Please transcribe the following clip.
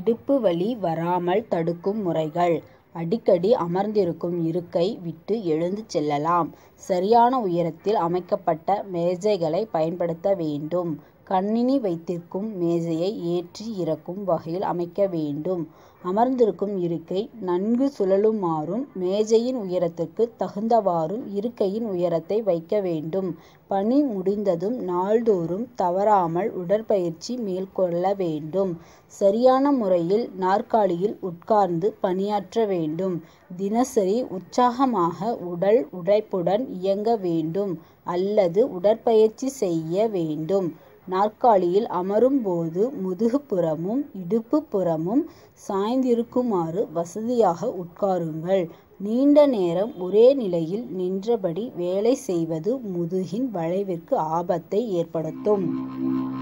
இடுப்பு வலி வராமல் தடுக்கும் முறைகள் அடிக்கடி அமர்ந்திருக்கும் இருக்கை விட்டு எழுந்து செல்லலாம். சரியான உயரத்தில் அமைக்கப்பட்ட மேஜைகளை பயன்படுத்த வேண்டும். கணினி வைத்திருக்கும் மேஜையை ஏற்றி இறக்கும் வகையில் அமைக்க வேண்டும். அமர்ந்திருக்கும் இருக்கை நன்கு சுழலுமாறும் மேஜையின் உயரத்துக்கு தகுந்தவாறும் இருக்கையின் உயரத்தை வைக்க வேண்டும். பணி முடிந்ததும் நாள்தோறும் தவறாமல் உடற்பயிற்சி மேற்கொள்ள வேண்டும். சரியான முறையில் நாற்காலியில் உட்கார்ந்து பணியாற்ற வேண்டும். தினசரி உற்சாகமாக உடல் உழைப்புடன் இயங்க வேண்டும் அல்லது உடற்பயிற்சி செய்ய வேண்டும். நாற்காலியில் அமரும் போது முதுகுப்புறமும் இடுப்புப்புறமும் சாய்ந்திருக்குமாறு வசதியாக உட்காருங்கள். நீண்ட நேரம் ஒரே நிலையில் நின்றபடி வேலை செய்வது முதுகின் வளைவிற்கு ஆபத்தை ஏற்படுத்தும்.